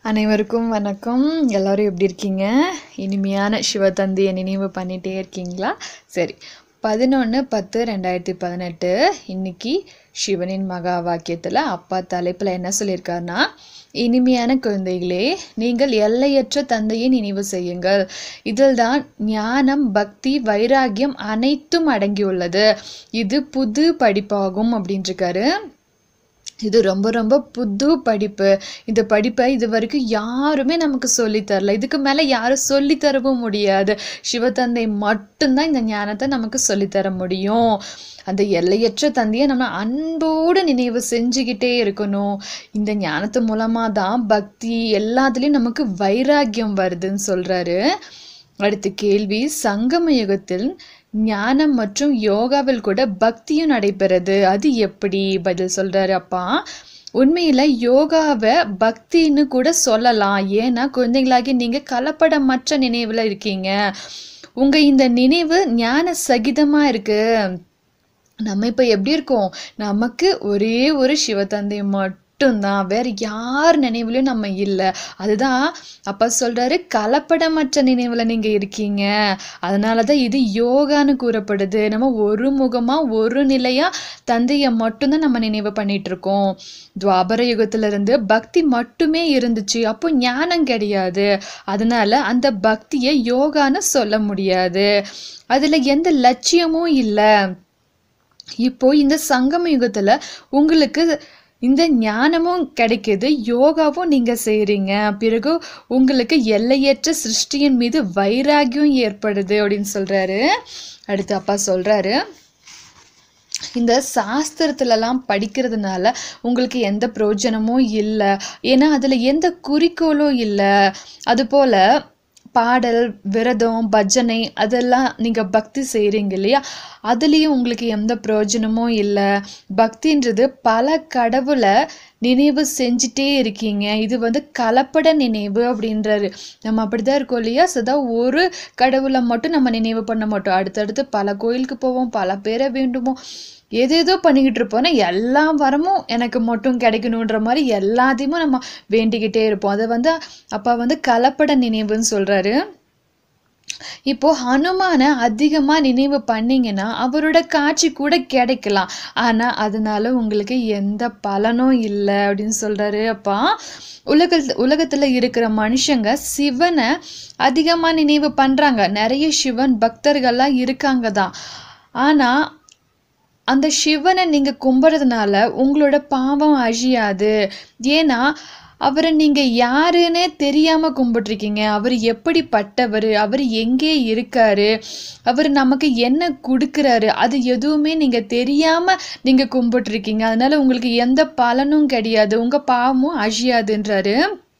அனைவருக்கும் வணக்கம் எல்லாரும் எப்படி இருக்கீங்க இனிமையான சிவதந்தையை நினைவு பண்ணிகிட்டே இருக்கீங்களா சரி பதினொன்று பத்து ரெண்டாயிரத்தி பதினெட்டு இன்னைக்கு சிவனின் மகா வாக்கியத்தில் அப்பா தலைப்பில் என்ன சொல்லியிருக்காருன்னா இனிமையான குழந்தைகளே நீங்கள் எல்லையற்ற தந்தையை நினைவு செய்யுங்கள் இதில்தான் ஞானம் பக்தி வைராகியம் அனைத்தும் அடங்கியுள்ளது இது புது படிப்பாகும் அப்படின்ட்டுருக்காரு இது ரொம்ப ரொம்ப புது படிப்பு இந்த படிப்பை இது வரைக்கும் யாருமே நமக்கு சொல்லித் தரல இதுக்கு மேலே யாரும் சொல்லித் தரவும் முடியாது சிவத்தந்தை மட்டும்தான் இந்த ஞானத்தை நமக்கு சொல்லித் தர முடியும் அந்த எல்லையற்ற தந்தையை நம்ம அன்போடு நினைவு செஞ்சுக்கிட்டே இருக்கணும் இந்த ஞானத்து மூலமாக தான் பக்தி எல்லாத்துலேயும் நமக்கு வைராக்கியம் வருதுன்னு சொல்கிறாரு அடுத்த கேள்வி சங்கம யுகத்தில் ஞானம் மற்றும் யோகாவில் கூட பக்தியும் நடைபெறுது அது எப்படி பதில் சொல்றாரு அப்பா உண்மையில யோகாவை பக்தின்னு கூட சொல்லலாம் ஏன்னா குழந்தைகளாகி நீங்க கலப்படமற்ற நினைவுல இருக்கீங்க உங்க இந்த நினைவு ஞான சகிதமா இருக்கு நம்ம இப்போ எப்படி இருக்கோம் நமக்கு ஒரே ஒரு சிவத்தந்தை மட்டும்தான் வேற யார் நினைவுலையும் நம்ம இல்லை அதுதான் அப்பா சொல்றாரு கலப்படமற்ற நினைவுல நீங்க இருக்கீங்க அதனால தான் இது யோகான்னு கூறப்படுது நம்ம ஒரு முகமா ஒரு நிலையா தந்தையை மட்டும்தான் நம்ம நினைவு பண்ணிட்டு இருக்கோம் துவாபர யுகத்துல இருந்து பக்தி மட்டுமே இருந்துச்சு அப்போ ஞானம் கிடையாது அதனால அந்த பக்தியை யோகான்னு சொல்ல முடியாது அதுல எந்த லட்சியமும் இல்லை இப்போ இந்த சங்கம யுகத்துல உங்களுக்கு இந்த ஞானமும் கிடைக்குது யோகாவும் நீங்க செய்றீங்க பிறகு உங்களுக்கு எல்லையற்ற சிருஷ்டியின் மீது வைராகியம் ஏற்படுது அப்படின்னு சொல்றாரு அடுத்து அப்பா சொல்றாரு இந்த சாஸ்திரத்துலலாம் படிக்கிறதுனால உங்களுக்கு எந்த பிரயோஜனமும் இல்லை ஏன்னா அதில் எந்த குறிக்கோளும் இல்லை அதுபோல் பாடல் விரதம் பஜனை அதெல்லாம் நீங்கள் பக்தி செய்கிறீங்க இல்லையா அதுலேயும் உங்களுக்கு எந்த பிரயோஜனமும் இல்லை பக்தின்றது பல கடவுளை நினைவு செஞ்சுட்டே இருக்கீங்க இது வந்து கலப்பட நினைவு அப்படின்றாரு நம்ம அப்படிதான் இருக்கோம் இல்லையா சதா ஒரு கடவுளை மட்டும் நம்ம நினைவு பண்ண மாட்டோம் அடுத்தடுத்து பல கோயிலுக்கு போவோம் பல பேரை வேண்டுமோ ஏதேதோ பண்ணிக்கிட்டு இருப்போம்னா எல்லா வரமும் எனக்கு மட்டும் கிடைக்கணுன்ற மாதிரி எல்லாத்தையுமே நம்ம வேண்டிக்கிட்டே இருப்போம் அதை வந்து அப்பா வந்து கலப்பட நினைவுன்னு சொல்றாரு இப்போ ஹனுமான அதிகமாக நினைவு பண்ணீங்கன்னா அவரோட காட்சி கூட கிடைக்கலாம் ஆனால் அதனால உங்களுக்கு எந்த பலனும் இல்லை அப்படின்னு சொல்றாரு அப்பா உலக உலகத்தில் இருக்கிற மனுஷங்க சிவனை அதிகமாக நினைவு பண்ணுறாங்க நிறைய சிவன் பக்தர்கள்லாம் இருக்காங்க தான் ஆனால் அந்த சிவனை நீங்கள் கும்பிட்றதுனால உங்களோட பாவம் அழியாது ஏன்னா அவரை நீங்கள் யாருன்னே தெரியாமல் கும்பிட்ருக்கீங்க அவர் எப்படிப்பட்டவர் அவர் எங்கே இருக்காரு அவர் நமக்கு என்ன கொடுக்குறாரு அது எதுவுமே நீங்கள் தெரியாமல் நீங்கள் கும்பிட்ருக்கீங்க அதனால உங்களுக்கு எந்த பலனும் கிடையாது உங்கள் பாவமும் அழியாதுன்றாரு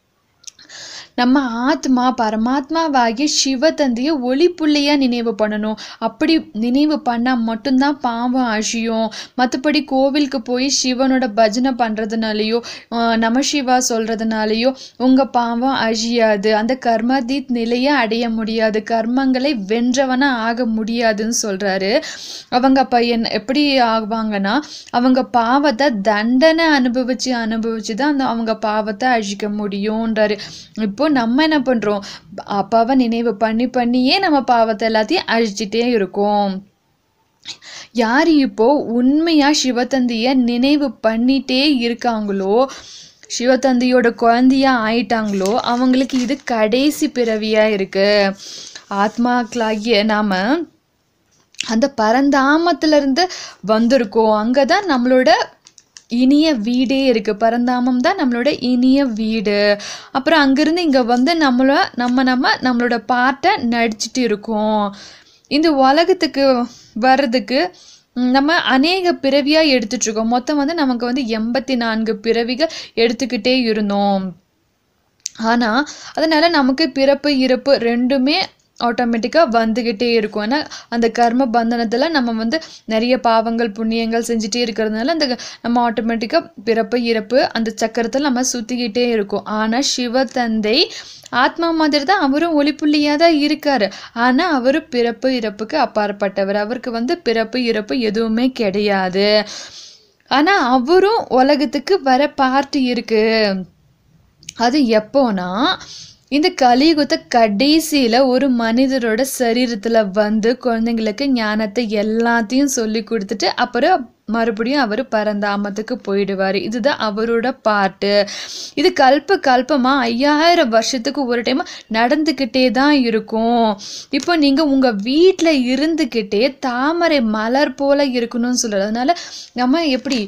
நம்ம ஆத்மா பரமாத்மாவாகிய சிவதந்தையை ஒளி புள்ளியாக நினைவு பண்ணணும் அப்படி நினைவு பண்ணால் மட்டும்தான் பாவம் அழியும் மற்றபடி கோவிலுக்கு போய் சிவனோட பஜனை பண்ணுறதுனாலையோ நம சிவா சொல்கிறதுனாலையோ உங்கள் பாவம் அழியாது அந்த கர்மதீத் நிலையை அடைய முடியாது கர்மங்களை வென்றவனாக ஆக முடியாதுன்னு சொல்கிறாரு அவங்க அப்போ என் எப்படி ஆகுவாங்கன்னா அவங்க பாவத்தை தண்டனை அனுபவிச்சு அனுபவிச்சு தான் அந்த அவங்க பாவத்தை அழிக்க முடியும்ன்றாரு இப்போ நம்ம என்ன பண்ணுறோம் அப்பாவை நினைவு பண்ணி பண்ணியே நம்ம பாவத்தை எல்லாத்தையும் அழிச்சிட்டே இருக்கோம் யார் இப்போ உண்மையா சிவத்தந்தைய நினைவு பண்ணிட்டே இருக்காங்களோ சிவத்தந்தையோட குழந்தையா ஆயிட்டாங்களோ அவங்களுக்கு இது கடைசி பிறவியா இருக்கு ஆத்மாக்களாகிய நாம அந்த பரந்தாமத்துல இருந்து வந்திருக்கோம் அங்கதான் நம்மளோட இனிய வீடே இருக்கு பரந்தாமம் தான் நம்மளோட இனிய வீடு அப்புறம் அங்கிருந்து இங்க வந்து நம்மள நம்ம நம்ம நம்மளோட பாட்டை நடிச்சிட்டு இருக்கோம் இந்த உலகத்துக்கு வர்றதுக்கு நம்ம அநேக பிறவியாக எடுத்துட்ருக்கோம் மொத்தம் வந்து நமக்கு வந்து எண்பத்தி நான்கு பிறவிகள் எடுத்துக்கிட்டே இருந்தோம் ஆனால் அதனால் நமக்கு பிறப்பு இறப்பு ரெண்டுமே ஆட்டோமேட்டிக்காக வந்துக்கிட்டே இருக்கும் ஏன்னா அந்த கர்ம பந்தனத்தில் நம்ம வந்து நிறைய பாவங்கள் புண்ணியங்கள் செஞ்சுட்டே இருக்கிறதுனால அந்த நம்ம ஆட்டோமேட்டிக்காக பிறப்பு இறப்பு அந்த சக்கரத்தில் நம்ம சுற்றிக்கிட்டே இருக்கோம் ஆனால் சிவதந்தை ஆத்மா மாதிரி தான் அவரும் ஒளிப்புள்ளியாக தான் இருக்கார் ஆனால் அவர் பிறப்பு இறப்புக்கு அப்பாற்பட்டவர் அவருக்கு வந்து பிறப்பு இறப்பு எதுவுமே கிடையாது ஆனால் அவரும் உலகத்துக்கு வர பார்ட்டி இருக்குது அது எப்போனா இந்த கலியுகத்தை கடைசியில் ஒரு மனிதரோட சரீரத்தில் வந்து குழந்தைங்களுக்கு ஞானத்தை எல்லாத்தையும் சொல்லி கொடுத்துட்டு அப்புறம் மறுபடியும் அவர் பரந்தாமத்துக்கு போயிடுவார் இதுதான் அவரோட பாட்டு இது கல்ப கல்பமாக ஐயாயிரம் வருஷத்துக்கு ஒரு டைம் நடந்துக்கிட்டே தான் இருக்கும் இப்போ நீங்கள் உங்கள் வீட்டில் இருந்துக்கிட்டே தாமரை மலர் போல இருக்கணும்னு சொல்கிறது அதனால நம்ம எப்படி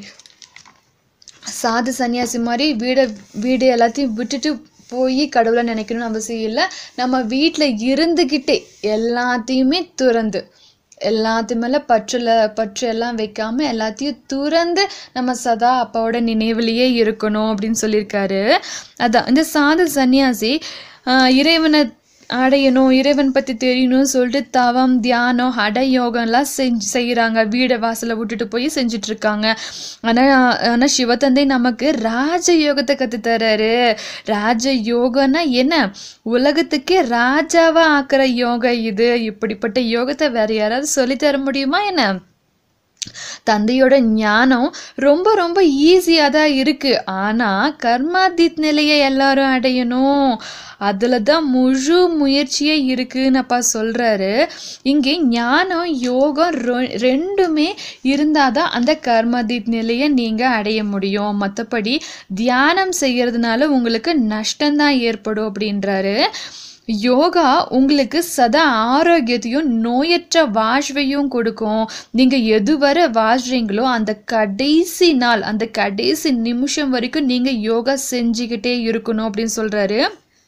சாது சன்னியாசி மாதிரி வீடை வீடு எல்லாத்தையும் விட்டுட்டு போய் கடவுளை நினைக்கணும்னு அவசியம் இல்லை நம்ம வீட்டில் இருந்துக்கிட்டே எல்லாத்தையுமே துறந்து எல்லாத்து மேலே பற்றுல பற்று எல்லாம் வைக்காம எல்லாத்தையும் துறந்து நம்ம சதா அப்பாவோட நினைவுலையே இருக்கணும் அப்படின்னு சொல்லியிருக்காரு அதான் இந்த சாது சன்னியாசி ஆஹ், இறைவனை அடையணும் இறைவன் பற்றி தெரியணும்னு சொல்லிட்டு தவம் தியானம் ஹட யோகம்லாம் செஞ்சு செய்கிறாங்க வீடை வாசலை விட்டுட்டு போய் செஞ்சுட்டு இருக்காங்க ஆனால் ஆனால் சிவத்தந்தை நமக்கு ராஜ யோகத்தை கற்று தர்றாரு ராஜ யோகம்னா என்ன உலகத்துக்கே ராஜாவா ஆக்குற யோகா இது இப்படிப்பட்ட யோகத்தை வேற யாராவது சொல்லித் தர முடியுமா என்ன தந்தையோட ஞானம் ரொம்ப ரொம்ப ஈஸியாக தான் இருக்கு ஆனால் கர்மாதீத் நிலையை எல்லாரும் அடையணும் அதில் தான் முழு முயற்சியே இருக்குன்னு அப்பா சொல்கிறாரு இங்கே ஞானம் யோகம் ரொ- ரெண்டுமே இருந்தால் தான் அந்த கர்மாதீத் நிலையை நீங்கள் அடைய முடியும் மற்றபடி தியானம் செய்யறதுனால உங்களுக்கு நஷ்டம்தான் ஏற்படும் அப்படின்றாரு யோகா உங்களுக்கு சதா ஆரோக்கியத்தையும் நோயற்ற வாழ்வையும் கொடுக்கும் நீங்கள் எதுவரை வாழ்றீங்களோ அந்த கடைசி நாள் அந்த கடைசி நிமிஷம் வரைக்கும் நீங்கள் யோகா செஞ்சுக்கிட்டே இருக்கணும் அப்படின்னு சொல்கிறாரு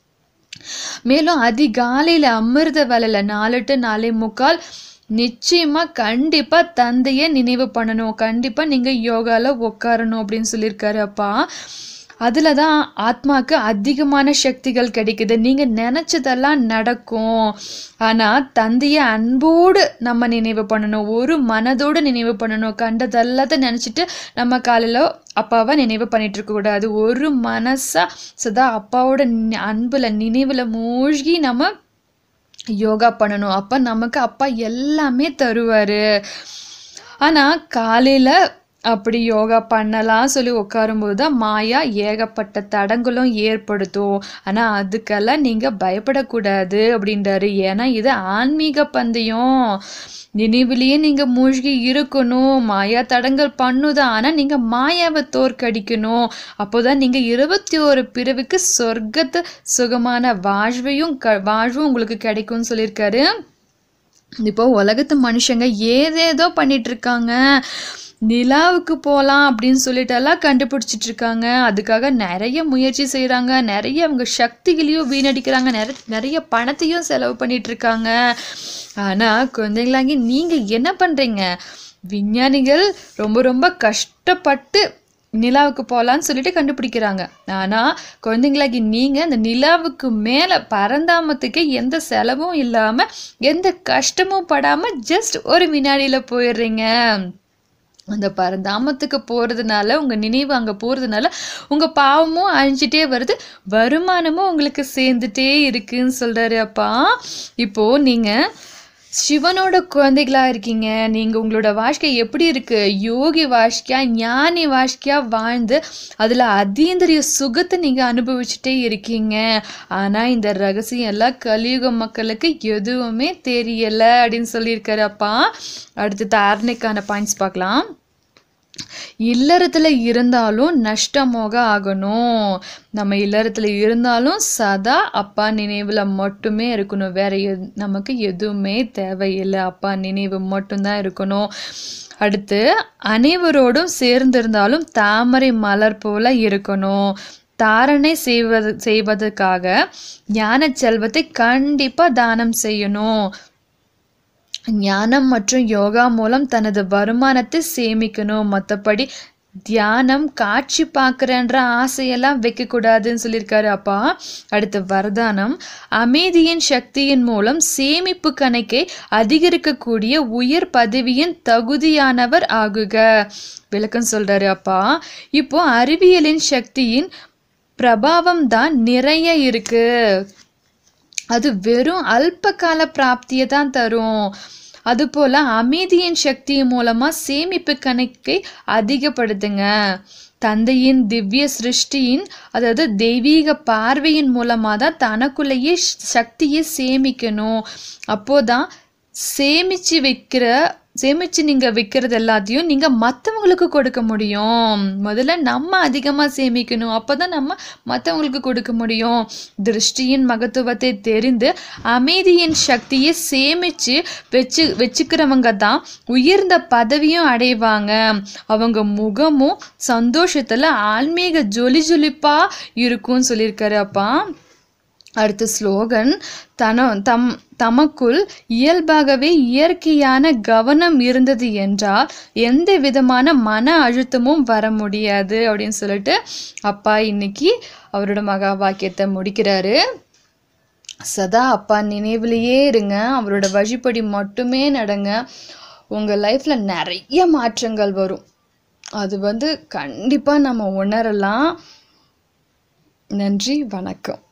மேலும் அதிகாலையில் அமிர்த வேலையில் நாலு டு நாலே முக்கால் நிச்சயமா கண்டிப்பா தந்தையை நினைவு பண்ணணும் கண்டிப்பா நீங்க யோகால உட்காரணும் அப்படின்னு சொல்லியிருக்காரு அப்பா அதில் தான் ஆத்மாக்கு அதிகமான சக்திகள் கிடைக்குது நீங்கள் நினச்சதெல்லாம் நடக்கும் ஆனால் தந்தையை அன்போடு நம்ம நினைவு பண்ணணும் ஒரு மனதோடு நினைவு பண்ணணும் கண்டதெல்லாத்தையும் நினச்சிட்டு நம்ம காலையில் அப்பாவை நினைவு பண்ணிட்டு இருக்கக்கூடாது ஒரு மனசா சதா அப்பாவோட நி- அன்புல நினைவில் மூழ்கி நம்ம யோகா பண்ணணும் அப்போ நமக்கு அப்பா எல்லாமே தருவார் ஆனால் காலையில் அப்படி யோகா பண்ணலாம் சொல்லி உட்காரும்போது தான் மாயா ஏகப்பட்ட தடங்களும் ஏற்படுத்தும் ஆனால் அதுக்கெல்லாம் நீங்கள் பயப்படக்கூடாது அப்படின்றாரு ஏன்னா இது ஆன்மீக பந்தயம் நினைவிலேயே நீங்கள் மூழ்கி இருக்கணும் மாயா தடங்கள் பண்ணுதான் ஆனால் நீங்கள் மாயாவை தோற்கடிக்கணும் அப்போதான் நீங்கள் இருபத்தி ஒரு பிறவிக்கு சொர்க்கத்து சுகமான வாழ்வையும் க வாழ்வும் உங்களுக்கு கிடைக்கும்னு சொல்லியிருக்காரு இப்போ உலகத்து மனுஷங்க ஏதேதோ பண்ணிட்டு இருக்காங்க நிலாவுக்கு போகலாம் அப்படின்னு சொல்லிட்டு எல்லாம் கண்டுபிடிச்சிட்டு இருக்காங்க அதுக்காக நிறைய முயற்சி செய்கிறாங்க நிறைய அவங்க சக்திகளையும் வீணடிக்கிறாங்க நிறைய நிறைய பணத்தையும் செலவு பண்ணிட்டு இருக்காங்க ஆனால் குழந்தைங்களாங்கி நீங்கள் என்ன பண்ணுறீங்க விஞ்ஞானிகள் ரொம்ப ரொம்ப கஷ்டப்பட்டு நிலாவுக்கு போகலான்னு சொல்லிட்டு கண்டுபிடிக்கிறாங்க ஆனால் குழந்தைங்களாகி நீங்கள் அந்த நிலாவுக்கு மேலே பரந்தாமத்துக்கு எந்த செலவும் இல்லாமல் எந்த கஷ்டமும் படாமல் ஜஸ்ட் ஒரு வினாடியில் போயிடுறீங்க அந்த பரந்தாமத்துக்கு போகிறதுனால உங்கள் நினைவு அங்கே போகிறதுனால உங்கள் பாவமும் அழிஞ்சிட்டே வருது வருமானமும் உங்களுக்கு சேர்ந்துட்டே இருக்குன்னு சொல்கிறாரு அப்பா இப்போது நீங்கள் சிவனோட குழந்தைகளா இருக்கீங்க நீங்க உங்களோட வாழ்க்கை எப்படி இருக்கு யோகி வாழ்க்கையா ஞானி வாழ்க்கையா வாழ்ந்து அதுல அதீந்திரிய சுகத்தை நீங்க அனுபவிச்சுட்டே இருக்கீங்க ஆனா இந்த ரகசியம் எல்லாம் கலியுக மக்களுக்கு எதுவுமே தெரியல அப்படின்னு சொல்லியிருக்காரு அப்பா அடுத்து தாரணைக்கான பாயிண்ட்ஸ் பார்க்கலாம் இல்லறத்துல இருந்தாலும் நஷ்டமோக ஆகணும் நம்ம இல்லறத்துல இருந்தாலும் சதா அப்பா நினைவுல மட்டுமே இருக்கணும் வேற எது நமக்கு எதுவுமே தேவையில்லை அப்பா நினைவு மட்டும்தான் இருக்கணும் அடுத்து அனைவரோடும் சேர்ந்திருந்தாலும் தாமரை மலர் போல இருக்கணும் தாரணை செய்வது செய்வதற்காக ஞான செல்வத்தை கண்டிப்பா தானம் செய்யணும் ஞானம் மற்றும் யோகா மூலம் தனது வருமானத்தை சேமிக்கணும் மற்றபடி தியானம் காட்சி பார்க்குறேன்ற ஆசையெல்லாம் வைக்கக்கூடாதுன்னு சொல்லியிருக்காரு அப்பா அடுத்து வரதானம் அமைதியின் சக்தியின் மூலம் சேமிப்பு கணக்கை அதிகரிக்கக்கூடிய உயர் பதவியின் தகுதியானவர் ஆகுக விளக்கம் சொல்றாரு அப்பா இப்போ அறிவியலின் சக்தியின் பிரபாவம் தான் நிறைய இருக்கு அது வெறும் அல்ப கால பிராப்தியை தான் தரும் அதுபோல் அமைதியின் சக்தி மூலமாக சேமிப்பு கணக்கை அதிகப்படுத்துங்க தந்தையின் திவ்ய சிருஷ்டியின் அதாவது தெய்வீக பார்வையின் மூலமாக தான் தனக்குள்ளேயே சக்தியை சேமிக்கணும் அப்போதான் சேமிச்சு வைக்கிற சேமிச்சு நீங்க வைக்கிறது எல்லாத்தையும் நீங்க மற்றவங்களுக்கு கொடுக்க முடியும் முதல்ல நம்ம அதிகமா சேமிக்கணும் அப்பதான் நம்ம மற்றவங்களுக்கு கொடுக்க முடியும் திருஷ்டியின் மகத்துவத்தை தெரிந்து அமைதியின் சக்தியை சேமிச்சு வச்சு வச்சுக்கிறவங்க தான் உயர்ந்த பதவியும் அடைவாங்க அவங்க முகமும் சந்தோஷத்துல ஆன்மீக ஜொலி ஜொலிப்பா இருக்கும்னு சொல்லியிருக்காரு அப்பா அடுத்த ஸ்லோகன் தன தம் தமக்குள் இயல்பாகவே இயற்கையான கவனம் இருந்தது என்றால் எந்த விதமான மன அழுத்தமும் வர முடியாது அப்படின்னு சொல்லிட்டு அப்பா இன்னைக்கு அவரோட மகா வாக்கியத்தை முடிக்கிறாரு சதா அப்பா நினைவிலேயே இருங்க அவரோட வழிப்படி மட்டுமே நடங்க உங்கள் லைஃப்பில் நிறைய மாற்றங்கள் வரும் அது வந்து கண்டிப்பாக நம்ம உணரலாம் நன்றி வணக்கம்